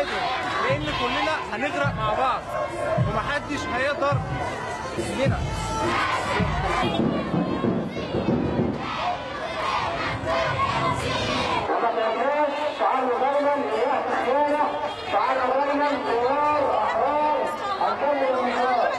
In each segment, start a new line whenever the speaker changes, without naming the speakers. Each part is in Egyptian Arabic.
نساعدهم لان كلنا هنغرق مع بعض ومحدش هيقدر يهلنا
شعارنا دايما اياه الخيانه شعارنا دايما ثوار احرار الكل والمثال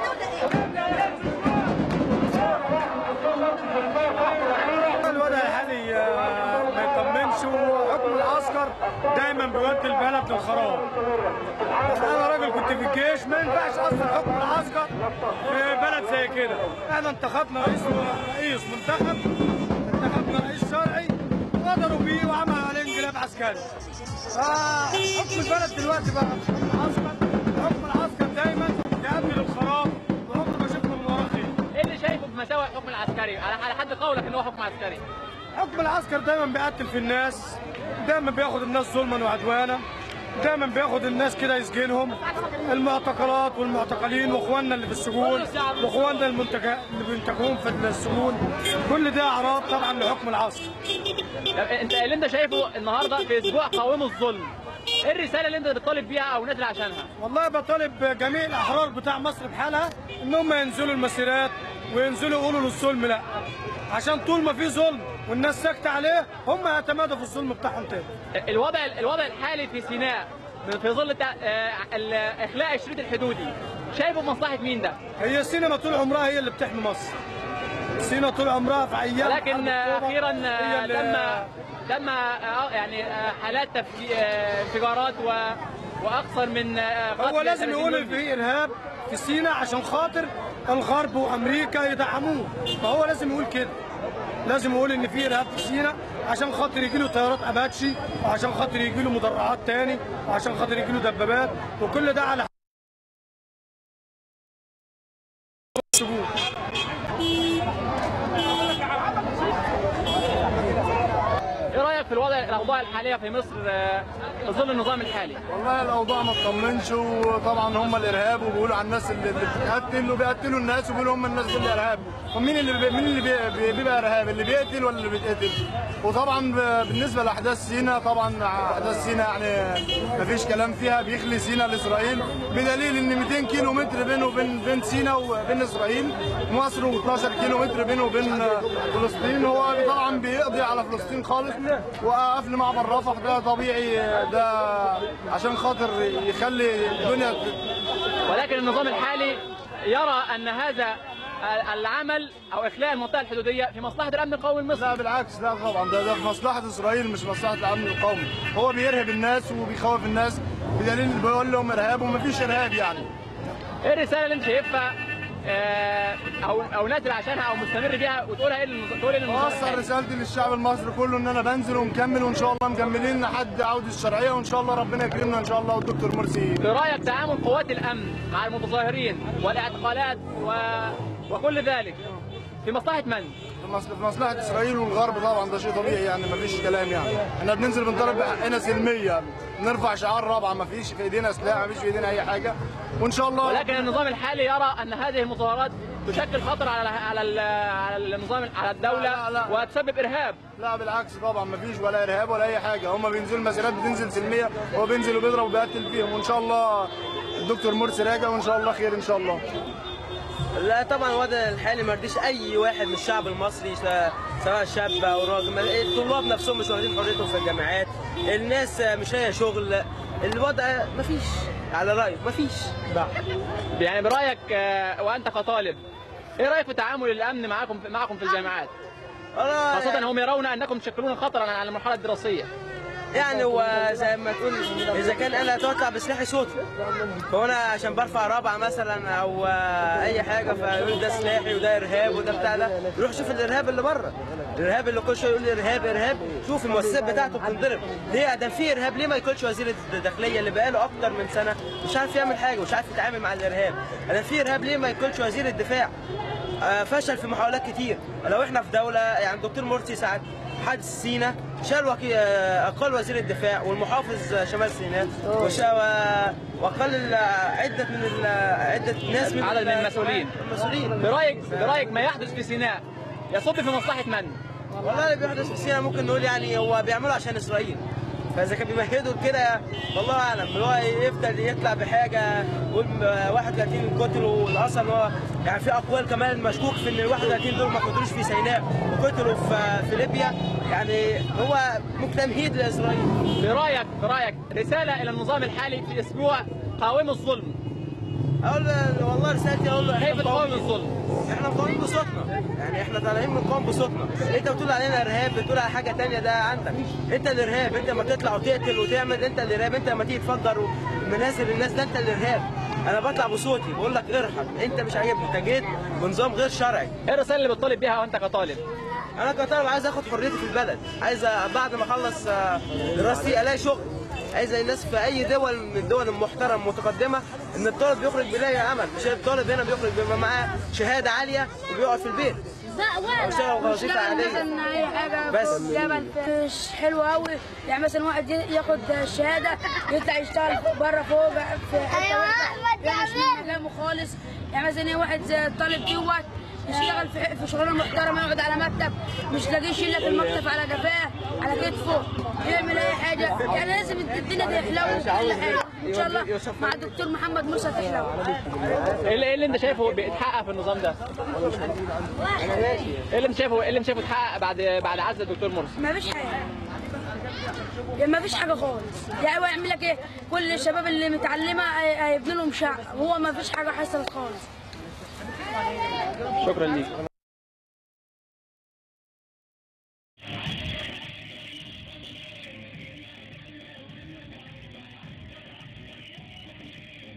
الوضع الحالي آه، ما يطمنش وحكم العسكر دايما بيودي البلد للخراب انا راجل كنت في الجيش ما ينفعش اصلا حكم العسكر في بلد زي كده احنا انتخبنا رئيس رئيس منتخب انتخبنا رئيس شرعي غدروا بيه وعملوا عليه انقلاب عسكري فحكم البلد دلوقتي بقى حكم العسكر حكم العسكر دايما يؤدي للخراب وعمر ما شفنا من وراه خير
ايه اللي شايفه في مساوئ الحكم العسكري على على حد قولك ان هو حكم عسكري
حكم العسكر دايما بيقتل في الناس دايما بياخد الناس ظلما وعدوانا دايما بياخد الناس كده يسجنهم المعتقلات والمعتقلين واخواننا اللي في السجون واخواننا المنتج- اللي بينتجون في السجون كل ده اعراض طبعا لحكم العسكر
طب انت اللي انت شايفه النهارده في اسبوع قاوموا الظلم ايه الرساله اللي انت بتطالب بيها او نازل عشانها
والله بطالب جميع الاحرار بتاع مصر بحالها ان هم ينزلوا المسيرات وينزلوا يقولوا للظلم لا عشان طول ما في ظلم والناس ساكته عليه هم هيتمادوا في الظلم بتاعهم تاني
الوضع الوضع الحالي في سيناء في ظل التع- آه، ال- اخلاء الشريط الحدودي شايفه بمصلحه مين ده
هي سينا طول عمرها هي اللي بتحمي مصر سينا طول عمرها في ايام
ولكن
حرب
آه،
أكتوبر
اخيرا
هي
آه،
اللي-
تم تم آه، يعني آه، حالات تفجي- آه، انفجارات و واكثر من آه،
هو
قتل
لازم
30
يقول ان
جندي.
في ارهاب في سينا عشان خاطر الغرب وامريكا يدعموه فهو لازم يقول كده لازم يقول ان في ارهاب في سينا عشان خاطر يجي له طيارات اباتشي وعشان خاطر يجي له مدرعات تاني وعشان خاطر يجي له دبابات وكل ده على السجون
ايه رايك في الوضع الاوضاع الحاليه في مصر آه، في ظل النظام الحالي
والله الاوضاع ما تطمنش وطبعا هم الارهاب وبيقولوا على الناس اللي اللي بتقتل وبيقتلوا الناس وبيقولوا هم الناس دول الارهاب ومين اللي بي... مين اللي بي... بي- بيبقى ارهاب اللي بيقتل ولا اللي بيتقتل وطبعا ب- بالنسبه لاحداث سينا طبعا احداث سينا يعني ما فيش كلام فيها بيخلي سينا لاسرائيل بدليل ان 200 كيلو متر بينه وبين بين سينا وبين اسرائيل مصر و12 كيلو متر بينه وبين فلسطين هو طبعا بيقضي على فلسطين خالص وقفل معبر رفح ده طبيعي ده عشان خاطر يخلي الدنيا
ولكن النظام الحالي يرى ان هذا العمل او اخلاء المنطقه الحدوديه في مصلحه الامن القومي
لا
المصري
بالعكس لا طبعا ده ده في مصلحه اسرائيل مش مصلحه الامن القومي هو بيرهب الناس وبيخوف الناس بدليل بيقول لهم ارهاب ومفيش ارهاب يعني
ايه الرساله اللي انت شايفها آه، او او نازل عشانها او مستمر بيها وتقولها ايه للنظام تقول ايه للنظام
اوصل
الحالي؟
رسالتي للشعب المصري كله ان انا بنزل ومكمل وان شاء الله مكملين لحد عوده الشرعيه وان شاء الله ربنا يكرمنا ان شاء الله والدكتور مرسي
في رايك تعامل قوات الامن مع المتظاهرين والاعتقالات و... وكل ذلك في مصلحه من؟
في مصل- في مصلحه اسرائيل والغرب طبعا ده شيء طبيعي يعني مفيش كلام يعني احنا بننزل بنطالب بحقنا سلميه نرفع شعار رابعه مفيش في ايدينا سلاح مفيش في ايدينا اي حاجه وان شاء الله
ولكن النظام الحالي يرى ان هذه المظاهرات تشكل خطر على على ال- على النظام على الدوله
لا، لا.
وتسبب ارهاب
لا بالعكس طبعا مفيش ولا ارهاب ولا اي حاجه هم بينزلوا المسيرات بتنزل سلميه هو بينزل وبيضرب وبيقتل فيهم وان شاء الله الدكتور مرسي راجع وان شاء الله خير ان شاء الله
لا طبعا الوضع الحالي ما يرضيش اي واحد من الشعب المصري سواء- سواء شاب او راجل ما- الطلاب نفسهم مش واخدين حريتهم في الجامعات الناس مش لاقيه شغل الوضع ما فيش على رايك ما فيش
يعني برايك آه، وانت كطالب ايه رايك في تعامل الامن معكم معكم في الجامعات؟
أنا
خاصه هم يرون انكم تشكلون خطرا على المرحله الدراسيه
يعني هو زي ما تقول اذا كان انا اتوقع بسلاحي صوتي فهو انا عشان برفع رابعه مثلا او آه، اي حاجه فيقول ده سلاحي وده ارهاب وده بتاع ده يروح شوف الارهاب اللي بره الارهاب اللي كل شويه يقول ارهاب ارهاب شوف المؤسسات بتاعته بتنضرب ليه ده في ارهاب ليه ما يكونش وزير الداخليه اللي بقاله اكتر من سنه مش عارف يعمل حاجه مش عارف يتعامل مع الارهاب انا في ارهاب ليه ما يكونش وزير الدفاع آه، فشل في محاولات كتير لو احنا في دوله يعني الدكتور مرسي ساعد حادث سينا شال وكي... آه، اقل وزير الدفاع والمحافظ آه، شمال سيناء وشا... و- واقل آه، عده من ال... عده ناس من
عدد من المسؤولين.
المسؤولين
برايك برايك ما يحدث في سيناء يصب في مصلحه من؟
والله اللي بيحدث في سيناء ممكن نقول يعني هو بيعمله عشان اسرائيل فاذا كان بيمهدوا كده والله اعلم اللي هو يفضل يطلع بحاجه يقول 31 قتلوا والاصل إن هو يعني في اقوال كمان مشكوك في ان ال 31 دول ما قتلوش في سيناء وقتلوا في في ليبيا يعني هو تمهيد لاسرائيل
برايك برايك رساله الى النظام الحالي في اسبوع قاوموا الظلم
اقول له والله رسالتي اقول له احنا
كيف تقاوم
مقاومين.
الظلم؟
احنا مقاومين بصوتنا يعني احنا طالعين بنقاوم بصوتنا انت بتقول علينا ارهاب بتقول على حاجه تانية ده عندك انت الارهاب انت ما تطلع وتقتل وتعمل انت الارهاب انت لما تيجي تفجر منازل الناس ده انت الارهاب انا بطلع بصوتي بقول لك ارحم انت مش عاجبني انت جيت بنظام غير شرعي
ايه الرساله اللي بتطالب بيها وانت كطالب؟
انا كطالب عايز اخد حريتي في البلد عايز بعد ما اخلص آه، دراستي الاقي شغل عايز الناس في اي دول من الدول المحترمه المتقدمه ان الطالب بيخرج بيلاقي عمل مش الطالب هنا بيخرج بيبقى معاه شهاده عاليه وبيقعد في البيت اشتغل وظيفه عاديه
مثلا اي حاجه
بس.
بس جبل مش حلو قوي يعني مثلا واحد ي- ياخد شهاده يطلع يشتغل بره فوق في حته وحشة، يعني مش من مكانه خالص يعني مثلا واحد زي الطالب دوت يشتغل في في شغلانه محترمه يقعد على مكتب مش لاقيه يشيل لك المكتب على جفاه على كتفه يعمل اي حاجه يعني لازم الدنيا تحلو وكل حاجه ان شاء الله مع الدكتور محمد موسى تحلو
ايه اللي, إيه اللي انت شايفه بيتحقق في النظام ده؟ ايه اللي انت شايفه ايه اللي انت شايفه اتحقق بعد بعد عزل الدكتور مرسي؟
ما فيش حاجه يعني ما فيش حاجه خالص يعني هو يعمل لك ايه كل الشباب اللي متعلمه هي- هيبني لهم شعب هو ما فيش حاجه حصلت خالص
شكرا ليك